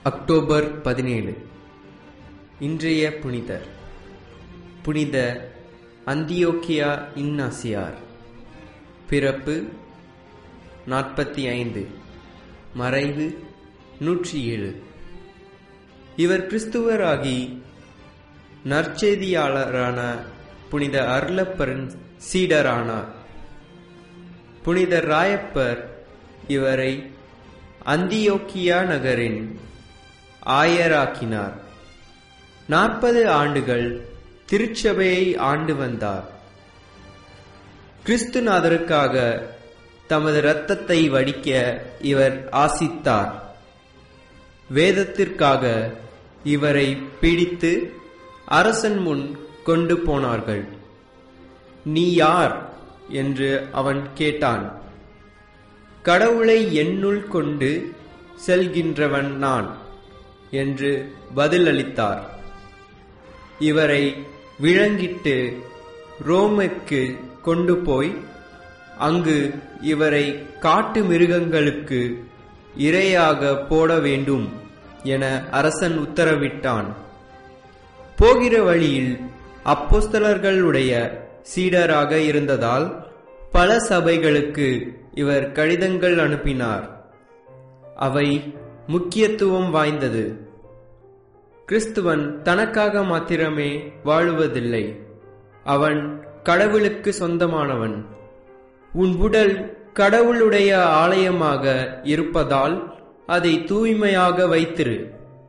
October பதினேழு இன்றைய புனிதர் புனித அந்தியோக்கியா இன்னாசியார் பிறப்பு நாற்பத்தி ஐந்து மறைவு நூற்றி ஏழு இவர் கிறிஸ்துவராகி நற்செய்தியாளரான புனித அருளப்பரின் சீடரானார் புனித ராயப்பர் இவரை அந்தியோக்கியா நகரின் ஆயராக்கினார் நாற்பது ஆண்டுகள் திருச்சபையை ஆண்டு வந்தார் கிறிஸ்துநாதருக்காக தமது இரத்தத்தை வடிக்க இவர் ஆசித்தார் வேதத்திற்காக இவரை பிடித்து அரசன் முன் கொண்டு போனார்கள் நீ யார் என்று அவன் கேட்டான் கடவுளை என்னுள் கொண்டு செல்கின்றவன் நான் என்று பதிலளித்தார் இவரை விளங்கிட்டு ரோமுக்கு கொண்டு போய் அங்கு இவரை காட்டு மிருகங்களுக்கு இரையாக போட வேண்டும் என அரசன் உத்தரவிட்டான் போகிற வழியில் அப்போஸ்தலர்களுடைய சீடராக இருந்ததால் பல சபைகளுக்கு இவர் கடிதங்கள் அனுப்பினார் அவை முக்கியத்துவம் வாய்ந்தது கிறிஸ்துவன் தனக்காக மாத்திரமே வாழுவதில்லை அவன் கடவுளுக்கு சொந்தமானவன் உன் உடல் கடவுளுடைய ஆலயமாக இருப்பதால் அதை தூய்மையாக வைத்திரு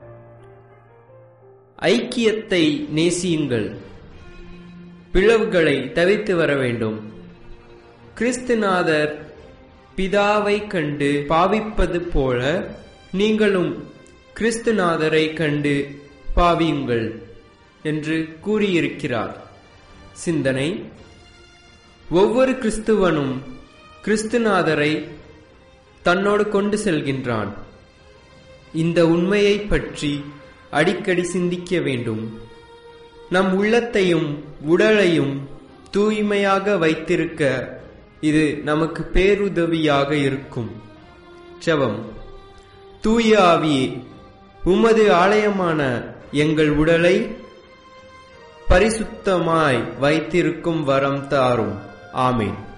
ஐக்கியத்தை நேசியுங்கள் பிளவுகளை தவிர்த்து வர வேண்டும் கிறிஸ்துநாதர் பிதாவை கண்டு பாவிப்பது போல நீங்களும் கிறிஸ்துநாதரை கண்டு பாவியுங்கள் என்று கூறியிருக்கிறார் சிந்தனை ஒவ்வொரு கிறிஸ்துவனும் கிறிஸ்துநாதரை தன்னோடு கொண்டு செல்கின்றான் இந்த உண்மையை பற்றி அடிக்கடி சிந்திக்க வேண்டும் நம் உள்ளத்தையும் உடலையும் தூய்மையாக வைத்திருக்க இது நமக்கு பேருதவியாக இருக்கும் செவம் தூய ஆவியே உமது ஆலயமான எங்கள் உடலை பரிசுத்தமாய் வைத்திருக்கும் வரம் தாரும் ஆமேன்